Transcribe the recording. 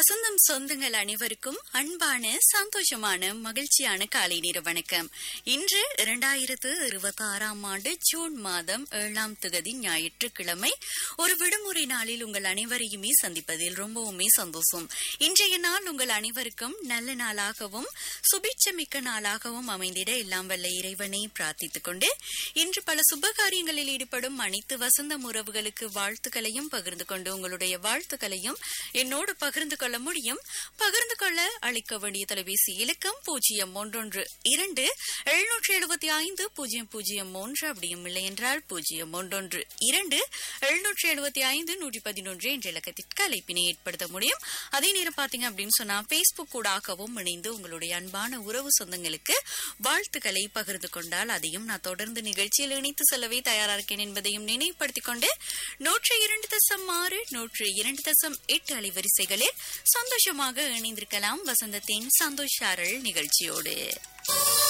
வசந்தம் சொந்தங்கள் அனைவருக்கும் அன்பான சந்தோஷமான மகிழ்ச்சியான காலை நேர வணக்கம் இன்று இரண்டாயிரத்து இருபத்தி ஆறாம் ஆண்டு ஜூன் மாதம் ஏழாம் திகதி ஞாயிற்றுக்கிழமை ஒரு விடுமுறை நாளில் உங்கள் அனைவரையுமே சந்திப்பதில் ரொம்பவுமே சந்தோஷம் இன்றைய நாள் உங்கள் அனைவருக்கும் நல்ல நாளாகவும் சுபிட்சமிக்க நாளாகவும் அமைந்திட எல்லாம் வல்ல இறைவனை பிரார்த்தித்துக் கொண்டு இன்று பல சுபகாரியங்களில் ஈடுபடும் அனைத்து வசந்தம் உறவுகளுக்கு வாழ்த்துக்களையும் பகிர்ந்து கொண்டு உங்களுடைய வாழ்த்துக்களையும் என்னோடு பகிர்ந்து கொள்ள முடியும் பகிர்ந்து கொள்ள அளிக்க வேண்டிய தொலைபேசி இலக்கம் பூஜ்ஜியம் ஒன்றொன்று இரண்டு எழுநூற்றி எழுபத்தி ஐந்து பூஜ்ஜியம் பூஜ்ஜியம் மூன்று அப்படியும் இல்லை என்றால் பூஜ்ஜியம் ஒன்றொன்று இரண்டு எழுநூற்றி எழுபத்தி ஐந்து நூற்றி பதினொன்று என்ற இலக்கத்திற்கு அழைப்பினை ஏற்படுத்த முடியும் அதே நேரம் பாத்தீங்க அப்படின்னு சொன்னா பேஸ்புக் கூடாகவும் இணைந்து உங்களுடைய அன்பான உறவு சொந்தங்களுக்கு வாழ்த்துக்களை பகிர்ந்து கொண்டால் அதையும் நான் தொடர்ந்து நிகழ்ச்சியில் இணைத்து செல்லவே தயாரா இருக்கேன் என்பதையும் நினைவுபடுத்திக் கொண்டு நூற்றி இரண்டு தசம் ஆறு நூற்றி இரண்டு தசம் எட்டு அலைவரிசைகளில் சந்தோஷமாக இணைந்திருக்கலாம் வசந்தத்தின் சந்தோஷாரல் நிகழ்ச்சியோடு